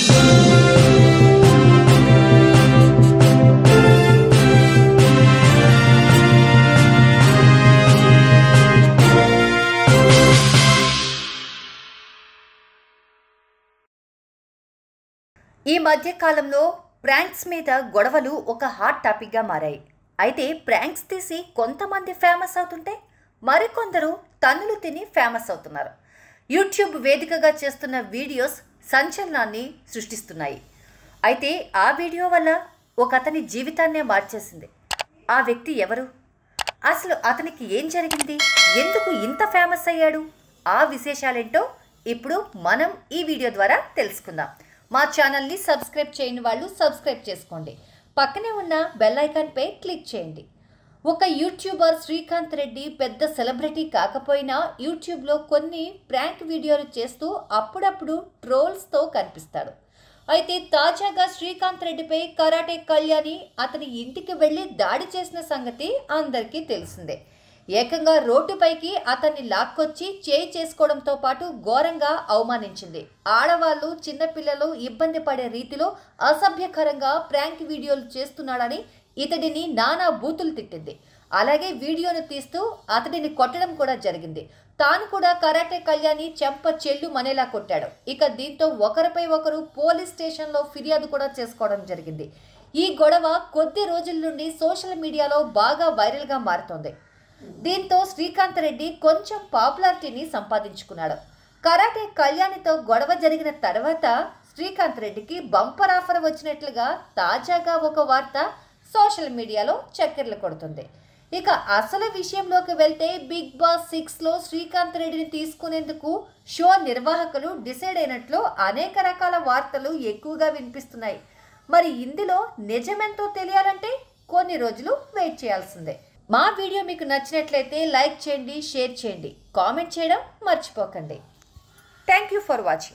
ఈ మధ్య కాలంలో ప్రాంక్స్ మీద గొడవలు ఒక హాట్ టాపిక్గా మారాయి అయితే ప్రాంక్స్ తీసి కొంతమంది ఫేమస్ అవుతుంటే మరికొందరు తన్నులు తిని ఫేమస్ అవుతున్నారు యూట్యూబ్ వేదికగా చేస్తున్న వీడియోస్ సంచలనాన్ని సృష్టిస్తున్నాయి అయితే ఆ వీడియో వల్ల ఒక అతని జీవితాన్నే మార్చేసింది ఆ వ్యక్తి ఎవరు అసలు అతనికి ఏం జరిగింది ఎందుకు ఇంత ఫేమస్ అయ్యాడు ఆ విశేషాలేంటో ఇప్పుడు మనం ఈ వీడియో ద్వారా తెలుసుకుందాం మా ఛానల్ని సబ్స్క్రైబ్ చేయని వాళ్ళు సబ్స్క్రైబ్ చేసుకోండి పక్కనే ఉన్న బెల్ ఐకాన్పై క్లిక్ చేయండి ఒక యూట్యూబర్ శ్రీకాంత్ రెడ్డి పెద్ద సెలబ్రిటీ కాకపోయినా యూట్యూబ్లో కొన్ని ప్రాంక్ వీడియోలు చేస్తూ అప్పుడప్పుడు ట్రోల్స్తో కనిపిస్తాడు అయితే తాజాగా శ్రీకాంత్ రెడ్డిపై కరాటే కళ్యాణి అతని ఇంటికి వెళ్లి దాడి చేసిన సంగతి అందరికీ తెలిసిందే ఏకంగా రోడ్డుపైకి అతన్ని లాక్కొచ్చి చేయి చేసుకోవడంతో పాటు ఘోరంగా అవమానించింది ఆడవాళ్ళు చిన్నపిల్లలు ఇబ్బంది పడే రీతిలో అసభ్యకరంగా ప్రాంక్ వీడియోలు చేస్తున్నాడని ఇతడిని నానా బూతులు తిట్టింది అలాగే వీడియోను తీస్తూ అతడిని కొట్టడం కూడా జరిగింది తాను కూడా కరాటే కళ్యాణి చెంప చెల్లు మనేలా కొట్టాడు ఇక దీంతో ఒకరిపై ఒకరు పోలీస్ స్టేషన్లో ఫిర్యాదు కూడా చేసుకోవడం జరిగింది ఈ గొడవ కొద్ది రోజుల నుండి సోషల్ మీడియాలో బాగా వైరల్గా మారుతోంది దీంతో శ్రీకాంత్ రెడ్డి కొంచెం పాపులారిటీని సంపాదించుకున్నాడు కరాటే కళ్యాణితో గొడవ జరిగిన తర్వాత శ్రీకాంత్ రెడ్డికి బంపర్ ఆఫర్ వచ్చినట్లుగా తాజాగా ఒక వార్త సోషల్ మీడియాలో చక్కెర్లు కొడుతుంది ఇక అసలు విషయంలోకి వెళ్తే బిగ్ బాస్ సిక్స్లో శ్రీకాంత్ రెడ్డిని తీసుకునేందుకు షో నిర్వాహకులు డిసైడ్ అయినట్లు అనేక రకాల వార్తలు ఎక్కువగా వినిపిస్తున్నాయి మరి ఇందులో నిజమెంతో తెలియాలంటే కొన్ని రోజులు వెయిట్ చేయాల్సిందే మా వీడియో మీకు నచ్చినట్లయితే లైక్ చేయండి షేర్ చేయండి కామెంట్ చేయడం మర్చిపోకండి థ్యాంక్ యూ ఫర్ వాచింగ్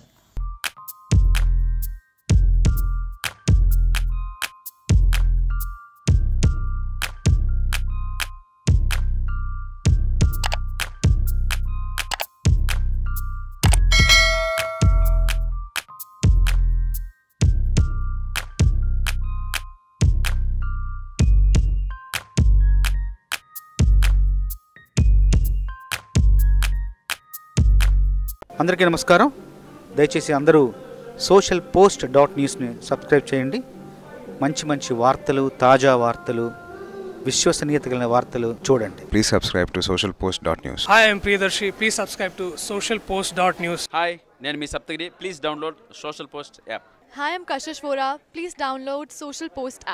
అందరికీ నమస్కారం దయచేసి అందరూ సోషల్ పోస్ట్ డాట్ న్యూస్ని సబ్స్క్రైబ్ చేయండి మంచి మంచి వార్తలు తాజా వార్తలు విశ్వసనీయత కలిగిన వార్తలు చూడండి Please subscribe to socialpost.news. Hi, I'm Priyadarshi. Please subscribe to socialpost.news. Hi నేను మీ Saptagiri please download social post app Hi, I'm Kashish Vora. Please download Social Post app.